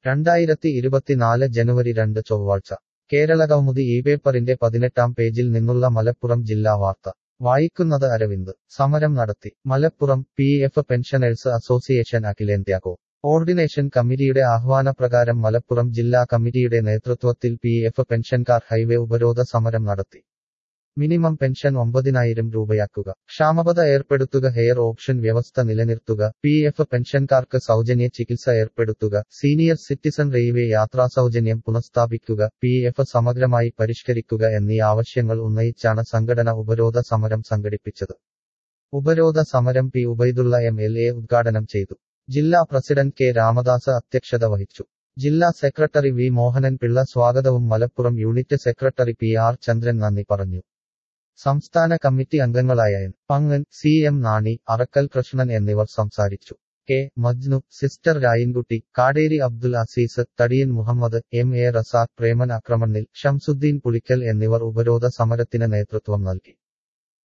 രണ്ടായിരത്തി ഇരുപത്തിനാല് ജനുവരി രണ്ട് ചൊവ്വാഴ്ച കേരളകൗമുദി ഈ പേപ്പറിന്റെ പതിനെട്ടാം പേജിൽ നിന്നുള്ള മലപ്പുറം ജില്ലാ വാർത്ത വായിക്കുന്നത് അരവിന്ദ് സമരം നടത്തി Malappuram P F pensioners association അഖിലേന്ത്യാകോ ഓർഡിനേഷൻ കമ്മിറ്റിയുടെ ആഹ്വാനപ്രകാരം മലപ്പുറം ജില്ലാ കമ്മിറ്റിയുടെ നേതൃത്വത്തിൽ പി എഫ് പെൻഷൻകാർ ഹൈവേ ഉപരോധ സമരം നടത്തി മിനിമം പെൻഷൻ ഒമ്പതിനായിരം രൂപയാക്കുക ക്ഷാമബത ഏർപ്പെടുത്തുക ഹെയർ ഓപ്ഷൻ വ്യവസ്ഥ നിലനിർത്തുക പി എഫ് പെൻഷൻകാർക്ക് സൗജന്യ ചികിത്സ ഏർപ്പെടുത്തുക സീനിയർ സിറ്റിസൺ റെയിൽവേ യാത്രാ സൗജന്യം പുനഃസ്ഥാപിക്കുക പി എഫ് സമഗ്രമായി പരിഷ്കരിക്കുക എന്നീ ആവശ്യങ്ങൾ ഉന്നയിച്ചാണ് സംഘടന ഉപരോധ സമരം സംഘടിപ്പിച്ചത് ഉപരോധ സമരം P Ubaidulla M L A ഉദ്ഘാടനം ചെയ്തു ജില്ലാ പ്രസിഡന്റ് കെ രാമദാസ് അധ്യക്ഷത വഹിച്ചു ജില്ലാ സെക്രട്ടറി വി മോഹനൻ പിള്ള സ്വാഗതവും Malappuram unit secretary P R Chandran നന്ദി പറഞ്ഞു സംസ്ഥാന കമ്മിറ്റി അംഗങ്ങളായ N Pangan C M Nani Arakkal Krishnan എന്നിവർ സംസാരിച്ചു K Majnu sister Rayankutty Kaderi Abdul Azeez Thadiyan Muhammad M A Razak Preman അക്രമണ്ണിൽ ഷംസുദ്ദീൻ പുളിക്കൽ എന്നിവർ ഉപരോധ സമരത്തിന് നേതൃത്വം നൽകി